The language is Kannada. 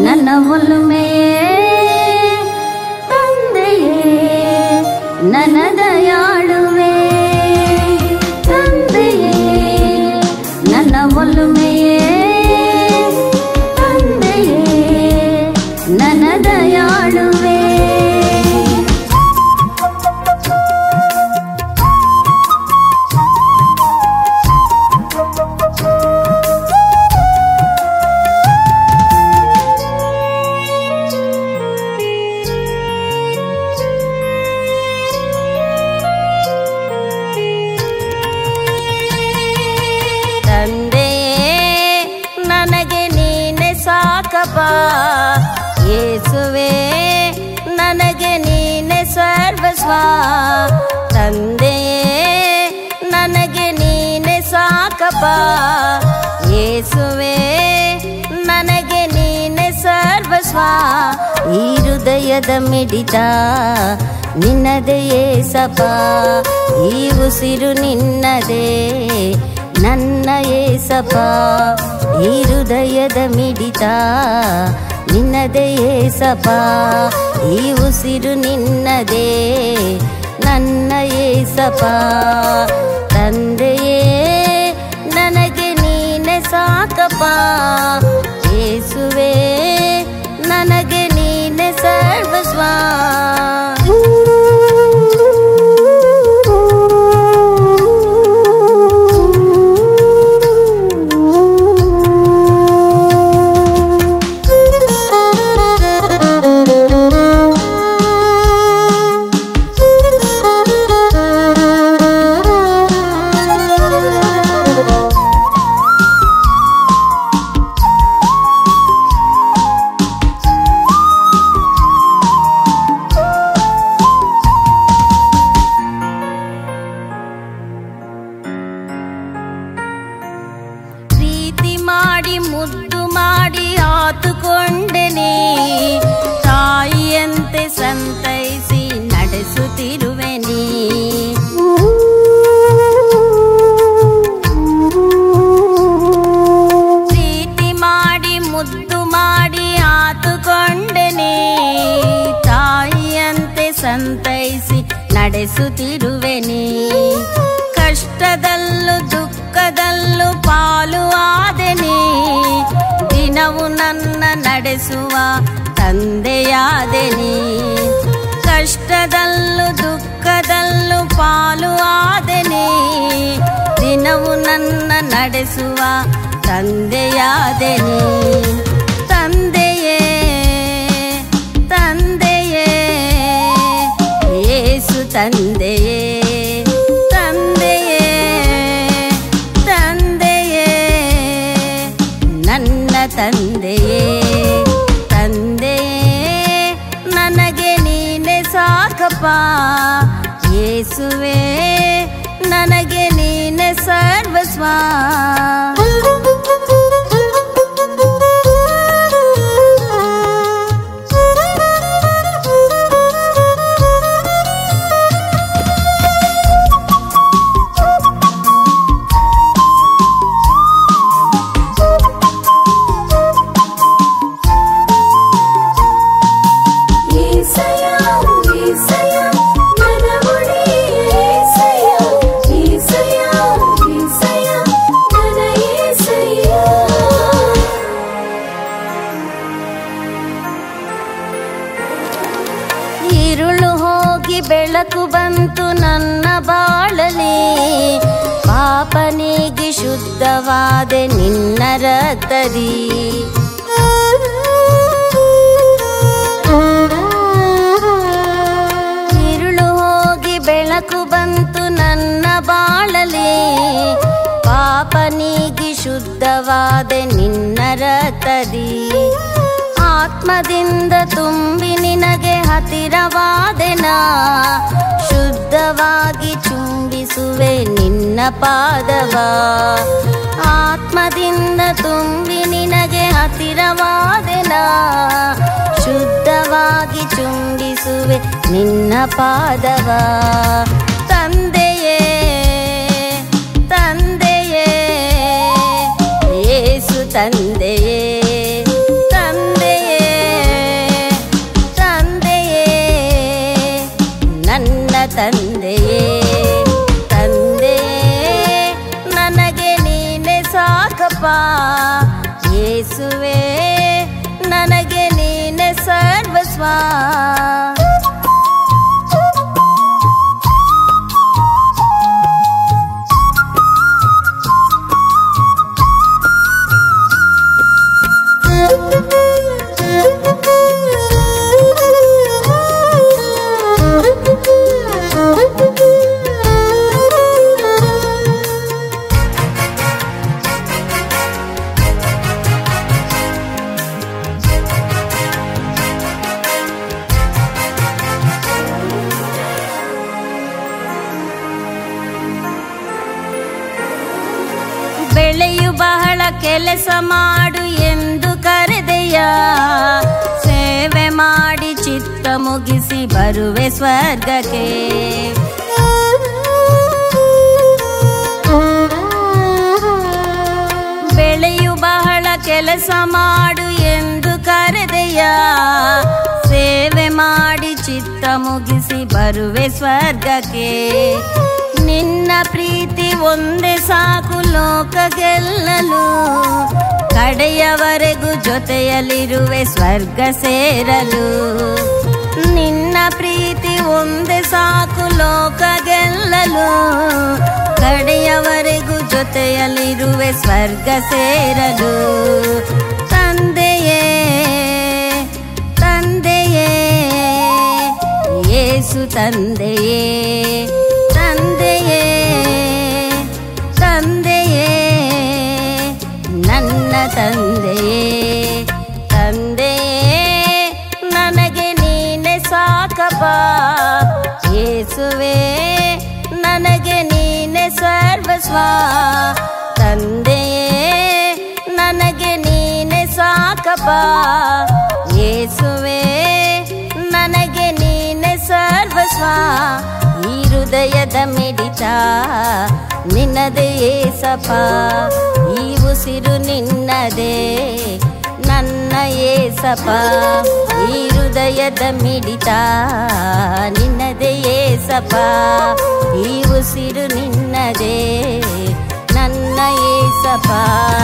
ನನ್ನ ಒಲುಮೆಯೇ ತಂದೆಯೇ ನನ್ನ ದಯಾಳುವೆ ತಂದೆಯೇ ನನ್ನ ಒಲುಮೆಯೇ ತಂದೆಯೇ ನನ್ನ ದಯಾಳುವೆ ತಂದೆಯೇ ನನಗೆ ನೀನೆ ಸಾಕಪ್ಪ ಯೇಸುವೆ ನನಗೆ ನೀನೆ ಸರ್ವಸ್ವ ತಂದೆಯೇ ನನಗೆ ನೀನೆ ಸಾಕಪ್ಪ ಯೇಸುವೆ ನನಗೆ ನೀನೆ ಸರ್ವಸ್ವ ಈ ಹೃದಯದ ಮಿಡಿತ ನಿನ್ನದೇ ಏಸಪ್ಪ ಈ ಉಸಿರು ನಿನ್ನದೇ ನನ್ನ ಏಸಪ್ಪ ಈ ಹೃದಯದ ಮಿಡಿತ ನಿನ್ನದೇ ಏಸಪ್ಪ ಈ ಉಸಿರು ನಿನ್ನದೇ ನನ್ನ ಏಸಪ್ಪ ತಂದೆಯೇ ನನಗೆ ನೀನೆ ಸಾಕಪ್ಪ ಏಸುವೆ ನನಗೆ ನೀನೆ ಸರ್ವಸ್ವ ಪ್ರೀತಿ ಮಾಡಿ ಮುದ್ದು ಮಾಡಿ ಆತುಕೊಂಡೆನೆ ತಾಯಿಯಂತೆ ಸಂತೈಸಿ ನಡೆಸುತ್ತಿರುವೆ ನೀ ಪ್ರೀತಿ ಮಾಡಿ ಮುದ್ದು ಮಾಡಿ ಆತುಕೊಂಡೆನೆ ತಾಯಿಯಂತೆ ಸಂತೈಸಿ ನಡೆಸುತ್ತಿರುವೆ ನೀ ಕಷ್ಟದಲ್ಲೂ ದುಃಖದಲ್ಲೂ ಪಾಲು ಆದೆನಿ ದಿನವು ನನ್ನ ನಡೆಸುವ ತಂದೆಯಾದೆನಿ ಕಷ್ಟದಲ್ಲೂ ದುಃಖದಲ್ಲೂ ಪಾಲು ಆದೆನಿ ದಿನವು ನನ್ನ ನಡೆಸುವ ತಂದೆಯಾದೆನಿ ತಂದೆಯೇ ತಂದೆಯೇ ಏಸು ತಂದೆಯೇ ತಂದೆಯೇ ತಂದೆಯೇ ನನ್ನ ತಂದೆಯೇ ತಂದೆಯೇ ನನಗೆ ನೀನೆ ಸಾಕಪ್ಪ ಯೇಸುವೆ ನನಗೆ ನೀನೆ ಸರ್ವಸ್ವ ಏಸಯ್ಯ ಏಸಯ್ಯ ನನ್ನ ಒಡೆಯ ಏಸಯ್ಯ ಏಸಯ್ಯ ಏಸಯ್ಯ ನನ್ನ ಏಸಯ್ಯ ഇരുಳು ಹೋಗಿ ಬೆಳಕು ಬಂತು ನನ್ನ ಬಾಳಲಿ ಪಾಪನಿಗೆ ಶುದ್ಧವಾದೆ ನಿನ್ನ ರಕ್ತದಿ ഇരുಳು ಹೋಗಿ ಬೆಳಕು ಬಂತು ನನ್ನ ಬಾಳಲಿ ಪಾಪನಿಗೆ ಶುದ್ಧವಾದೆ ನಿನ್ನ ರಕ್ತದಿ ಆತ್ಮದಿಂದ ತುಂಬಿ ನಿನಗೆ ಹತ್ತಿರವಾದೆನ ಶುದ್ಧವಾಗಿ ಚುಂಬಿಸುವೆ ನಿನ್ನ ಪಾದವ ಆತ್ಮದಿಂದ ತುಂಬಿ ನಿನಗೆ ಹತ್ತಿರವಾದೆನ ಶುದ್ಧವಾಗಿ ಚುಂಬಿಸುವೆ ನಿನ್ನ ಪಾದವ ತಂದೆಯೇ ತಂದೆಯೇ ಏಸು ತಂದೆಯೇ ತಂದೆಯೇ ಯೇಸುವೆ ನನಗೆ ನೀನೆ ಸರ್ವಸ್ವ ಬೆಳೆಯು ಬಹಳ ಕೆಲಸ ಮಾಡು ಎಂದು ಕರೆದೆಯ ಸೇವೆ ಮಾಡಿ ಚಿತ್ತ ಮುಗಿಸಿ ಬರುವೆ ಸ್ವರ್ಗಕ್ಕೆ ಬೆಳೆಯು ಬಹಳ ಕೆಲಸ ಮಾಡು ಎಂದು ಕರೆದೆಯ ಸೇವೆ ಮಾಡಿ ಚಿತ್ತ ಮುಗಿಸಿ ಬರುವೆ ಸ್ವರ್ಗಕ್ಕೆ ನಿನ್ನ ಪ್ರೀತಿ ಒಂದೇ ಸಾಕು ಲೋಕ ಗೆಲ್ಲಲು ಕಡೆಯವರೆಗೂ ಜೊತೆಯಲ್ಲಿರುವೆ ಸ್ವರ್ಗ ಸೇರಲು ನಿನ್ನ ಪ್ರೀತಿ ಒಂದೇ ಸಾಕು ಲೋಕ ಗೆಲ್ಲಲು ಕಡೆಯವರೆಗೂ ಜೊತೆಯಲ್ಲಿರುವೆ ಸ್ವರ್ಗ ಸೇರಲು ತಂದೆಯೇ ತಂದೆಯೇ ಯೇಸು ತಂದೆಯೇ ತಂದೆಯೇ ತಂದೆಯೇ ನನ್ನ ತಂದೆಯೇ ತಂದೆಯೇ ನನಗೆ ನೀನೆ ಸಾಕಪ್ಪ ಯೇಸುವೆ ನನಗೆ ನೀನೆ ಸರ್ವಸ್ವ ತಂದೆಯೇ ನನಗೆ ನೀನೆ ಸಾಕಪ್ಪ ಯೇಸುವೆ ನನಗೆ ನೀನೆ ಸರ್ವಸ್ವ ಈ ಹೃದಯದ ಮಿಡಿತ ನಿನ್ನದೇ ಏಸಪ್ಪ ಈ ಉಸಿರು ನಿನ್ನದೇ ನನ್ನ ಏಸಪ್ಪ ಈ ಹೃದಯದ ಮಿಡಿತ ನಿನ್ನದೇ ಏಸಪ್ಪ ಈ ಉಸಿರು ನಿನ್ನದೇ ನನ್ನ ಏಸಪ್ಪ